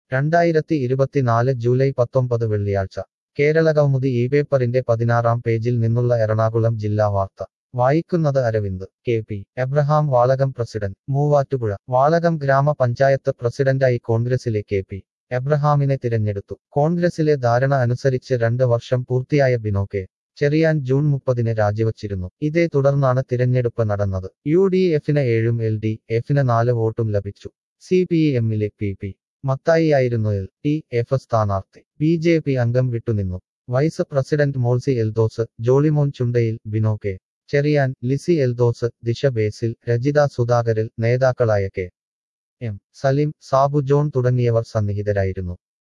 രണ്ടായിരത്തി ഇരുപത്തിനാല് ജൂലൈ പത്തൊമ്പത് വെള്ളിയാഴ്ച കേരളകൗമുദി ഈ പേപ്പറിന്റെ പതിനാറാം പേജിൽ നിന്നുള്ള എറണാകുളം ജില്ലാ വാർത്ത വായിക്കുന്നത് Aravind K P Abraham Valakom president Muvattupuzha Valakom ഗ്രാമപഞ്ചായത്ത് പ്രസിഡന്റായി കോൺഗ്രസിലെ കെ പി എബ്രഹാമിനെ തിരഞ്ഞെടുത്തു കോൺഗ്രസിലെ ധാരണ അനുസരിച്ച് രണ്ട് വർഷം പൂർത്തിയായ ബിനോ കെ ചെറിയാൻ ജൂൺ മുപ്പതിന് രാജിവച്ചിരുന്നു ഇതേ തുടർന്നാണ് തിരഞ്ഞെടുപ്പ് നടന്നത് യു ഡി എഫിന് ഏഴും എൽ ഡി എഫിന് നാല് വോട്ടും ലഭിച്ചു സി പി എമ്മിലെ പി പി മത്തായിയായിരുന്നു എൽ ഡി എഫ് സ്ഥാനാർത്ഥി ബി ജെ പി അംഗം വിട്ടുനിന്നു vice president Molsy Eldhose Jollymon Chundayil Bino K Cheriyan Lissy Eldhose Disha Basil Rajitha സുധാകരിൽ നേതാക്കളായ കെ എം സലീം സാബു ജോൺ തുടങ്ങിയവർ സന്നിഹിതരായിരുന്നു